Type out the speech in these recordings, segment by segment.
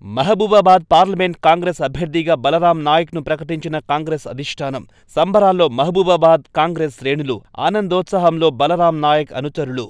Mahabubabad parliament Congress అభ్యర్థిగా బలరాం నాయక్ను ప్రకటించిన కాంగ్రెస్ అధిష్టానం సంబరాల్లో మహబూబాబాద్ కాంగ్రెస్ శ్రేణులు ఆనందోత్సాహంలో బలరాం నాయక్ అనుచరులు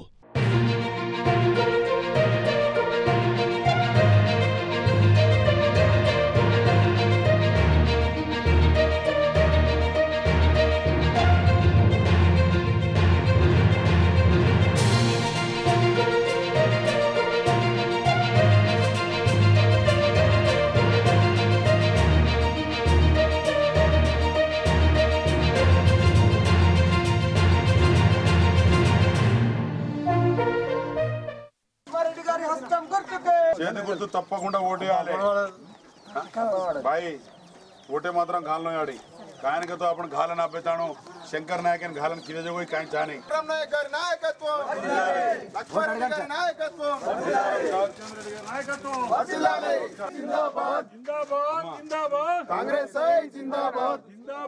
రెడ్డి గారి హస్తం గుర్తుకే చేతి గుర్తు తప్పకుండా ఓటేయాలి బాయ్ ఓటే మాత్రం घालनो याडी कायन का तो आपण घालन आपेताणो शंकर नायक आणि घालन किले जो काय चाने విక్రమ్ నాయక్ గారి నాయకత్వం లక్ష్మణ్ రెడ్డి గారి నాయకత్వం వర్ధిల్లాలి. కాంగ్రెస్ ఐ జిందాబాద్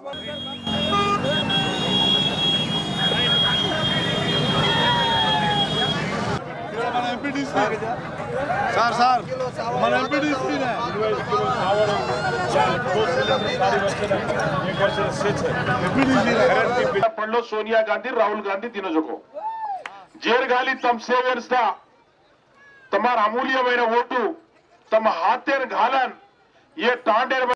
మన ఎంపీటీసీ సార్ సార్ మన ఎంపీటీసీ पडलो सोनिया गांधी राहुल गांधी తినజుకో జేర్గాలి తమ సేవర్స్త తమ అమూల్యమైన ఓటు తమ హాతేర్ ఘాలన్ ఏ తాండేర్